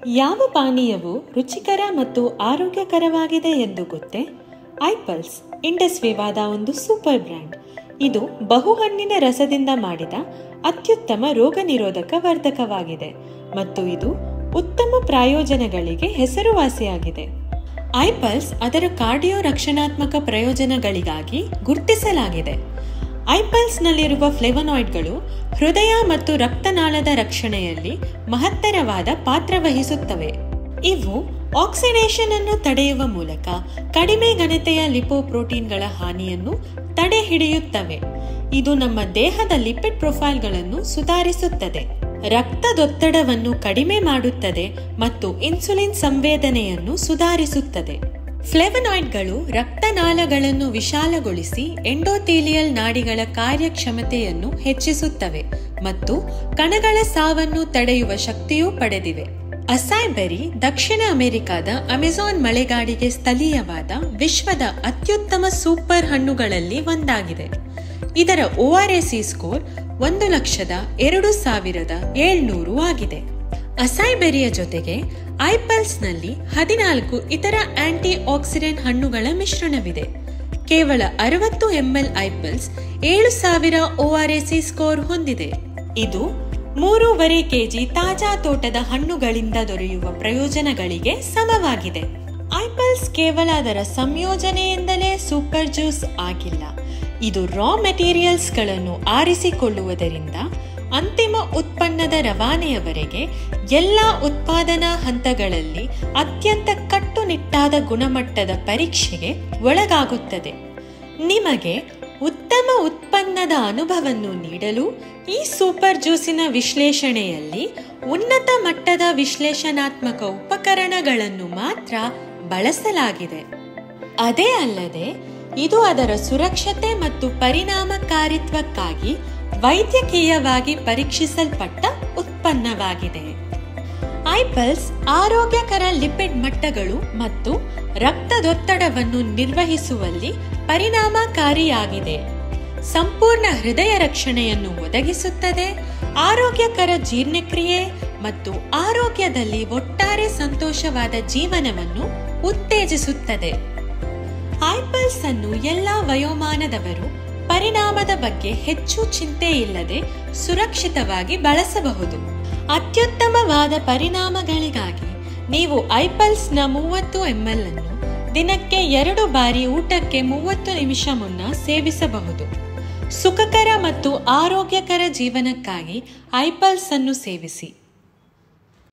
ಯಾವ ಪಾನೀಯವು ರುಚಿಕರ ಮತ್ತು ಆರೋಗ್ಯಕರವಾಗಿದೆ ಎಂದು ಗೊತ್ತೇ ಐಪಲ್ಸ್ ಇಂಡಸ್ ವಿವಾದ ಒಂದು ಸೂಪರ್ ಬ್ರ್ಯಾಂಡ್ ಇದು ಬಹುಹಣ್ಣಿನ ರಸದಿಂದ ಮಾಡಿದ ಅತ್ಯುತ್ತಮ ರೋಗ ನಿರೋಧಕ ವರ್ಧಕವಾಗಿದೆ ಮತ್ತು ಇದು ಉತ್ತಮ ಪ್ರಯೋಜನಗಳಿಗೆ ಹೆಸರುವಾಸಿಯಾಗಿದೆ ಐಪಲ್ಸ್ ಅದರ ಕಾರ್ಡಿಯೋ ರಕ್ಷಣಾತ್ಮಕ ಪ್ರಯೋಜನಗಳಿಗಾಗಿ ಗುರುತಿಸಲಾಗಿದೆ ಐಪಲ್ಸ್ನಲ್ಲಿರುವ ಫ್ಲೆವನಾಯ್ಡ್ಗಳು ಹೃದಯ ಮತ್ತು ರಕ್ತನಾಳದ ರಕ್ಷಣೆಯಲ್ಲಿ ಮಹತ್ತರವಾದ ಪಾತ್ರ ವಹಿಸುತ್ತವೆ ಇವು ಆಕ್ಸಿಡೇಷನ್ ಅನ್ನು ತಡೆಯುವ ಮೂಲಕ ಕಡಿಮೆ ಘನತೆಯ ಲಿಪೋಪ್ರೋಟೀನ್ಗಳ ಹಾನಿಯನ್ನು ತಡೆ ಹಿಡಿಯುತ್ತವೆ ಇದು ನಮ್ಮ ದೇಹದ ಲಿಪಿಡ್ ಪ್ರೊಫೈಲ್ಗಳನ್ನು ಸುಧಾರಿಸುತ್ತದೆ ರಕ್ತದೊತ್ತಡವನ್ನು ಕಡಿಮೆ ಮಾಡುತ್ತದೆ ಮತ್ತು ಇನ್ಸುಲಿನ್ ಸಂವೇದನೆಯನ್ನು ಸುಧಾರಿಸುತ್ತದೆ ಫ್ಲೆವನಾಯ್ಡ್ಗಳು ರಕ್ತನಾಳಗಳನ್ನು ವಿಶಾಲಗೊಳಿಸಿ ಎಂಡೋಥೀಲಿಯಲ್ ನಾಡಿಗಳ ಕಾರ್ಯಕ್ಷಮತೆಯನ್ನು ಹೆಚ್ಚಿಸುತ್ತವೆ ಮತ್ತು ಕಣಗಳ ಸಾವನ್ನು ತಡೆಯುವ ಶಕ್ತಿಯೂ ಪಡೆದಿವೆ ಅಸಾಯ್ಬೆರಿ ದಕ್ಷಿಣ ಅಮೆರಿಕಾದ ಅಮೆಜಾನ್ ಮಳೆಗಾಡಿಗೆ ಸ್ಥಳೀಯವಾದ ವಿಶ್ವದ ಅತ್ಯುತ್ತಮ ಸೂಪರ್ ಹಣ್ಣುಗಳಲ್ಲಿ ಒಂದಾಗಿದೆ ಇದರ ಸಿ ಸ್ಕೋರ್ ಒಂದು ಲಕ್ಷದ ಎರಡು ಸಾವಿರದ ಏಳ್ನೂರು ಆಗಿದೆ ಅಸಾಯ್ಬೆರಿಯ ಜೊತೆಗೆ ಐಪಲ್ಸ್ನಲ್ಲಿ ಹದಿನಾಲ್ಕು ಇತರ ಆಂಟಿ ಆಕ್ಸಿಡೆಂಟ್ ಹಣ್ಣುಗಳ ಮಿಶ್ರಣವಿದೆ ಕೇವಲ ಅರವತ್ತು ಎಂಎಲ್ ಐಪಲ್ಸ್ ಏಳು ಸಾವಿರ ಸಿ ಸ್ಕೋರ್ ಹೊಂದಿದೆ ಇದು ಮೂರೂವರೆ ಕೆಜಿ ತಾಜಾ ತೋಟದ ಹಣ್ಣುಗಳಿಂದ ದೊರೆಯುವ ಪ್ರಯೋಜನಗಳಿಗೆ ಸಮವಾಗಿದೆ ಐಪಲ್ಸ್ ಕೇವಲ ಅದರ ಸಂಯೋಜನೆಯಿಂದಲೇ ಸೂಪರ್ ಜ್ಯೂಸ್ ಆಗಿಲ್ಲ ಇದು ರಾ ಮೆಟೀರಿಯಲ್ಸ್ಗಳನ್ನು ಆರಿಸಿಕೊಳ್ಳುವುದರಿಂದ ಅಂತಿಮ ಉತ್ಪನ್ನದ ರವಾನೆಯವರೆಗೆ ಎಲ್ಲ ಉತ್ಪಾದನಾ ಹಂತಗಳಲ್ಲಿ ಅತ್ಯಂತ ಕಟ್ಟುನಿಟ್ಟಾದ ಗುಣಮಟ್ಟದ ಪರೀಕ್ಷೆಗೆ ಒಳಗಾಗುತ್ತದೆ ನಿಮಗೆ ಉತ್ತಮ ಉತ್ಪನ್ನದ ಅನುಭವವನ್ನು ನೀಡಲು ಈ ಸೂಪರ್ ಜ್ಯೂಸಿನ ವಿಶ್ಲೇಷಣೆಯಲ್ಲಿ ಉನ್ನತ ಮಟ್ಟದ ವಿಶ್ಲೇಷಣಾತ್ಮಕ ಉಪಕರಣಗಳನ್ನು ಮಾತ್ರ ಬಳಸಲಾಗಿದೆ ಅದೇ ಅಲ್ಲದೆ ಇದು ಅದರ ಸುರಕ್ಷತೆ ಮತ್ತು ಪರಿಣಾಮಕಾರಿತ್ವಕ್ಕಾಗಿ ವೈದ್ಯಕೀಯವಾಗಿ ಪರೀಕ್ಷಿಸಲ್ಪಟ್ಟ ಉತ್ಪನ್ನವಾಗಿದೆ ಐಪಲ್ಸ್ ಆರೋಗ್ಯಕರ ಲಿಪಿಡ್ ಮಟ್ಟಗಳು ಮತ್ತು ರಕ್ತದೊತ್ತಡವನ್ನು ನಿರ್ವಹಿಸುವಲ್ಲಿ ಪರಿಣಾಮಕಾರಿಯಾಗಿದೆ ಸಂಪೂರ್ಣ ಹೃದಯ ರಕ್ಷಣೆಯನ್ನು ಒದಗಿಸುತ್ತದೆ ಆರೋಗ್ಯಕರ ಜೀರ್ಣಕ್ರಿಯೆ ಮತ್ತು ಆರೋಗ್ಯದಲ್ಲಿ ಒಟ್ಟಾರೆ ಸಂತೋಷವಾದ ಜೀವನವನ್ನು ಉತ್ತೇಜಿಸುತ್ತದೆ ಐಪಲ್ಸ್ ಅನ್ನು ಎಲ್ಲ ವಯೋಮಾನದವರು ಪರಿಣಾಮದ ಬಗ್ಗೆ ಹೆಚ್ಚು ಚಿಂತೆ ಇಲ್ಲದೆ ಸುರಕ್ಷಿತವಾಗಿ ಬಳಸಬಹುದು ಅತ್ಯುತ್ತಮವಾದ ಪರಿಣಾಮಗಳಿಗಾಗಿ ನೀವು ಐಪಲ್ಸ್ನ ಮೂವತ್ತು ಎಂಎಲ್ ಅನ್ನು ದಿನಕ್ಕೆ ಎರಡು ಬಾರಿ ಊಟಕ್ಕೆ ಮೂವತ್ತು ನಿಮಿಷ ಮುನ್ನ ಸೇವಿಸಬಹುದು ಸುಖಕರ ಮತ್ತು ಆರೋಗ್ಯಕರ ಜೀವನಕ್ಕಾಗಿ ಐಪಲ್ಸ್ ಅನ್ನು ಸೇವಿಸಿ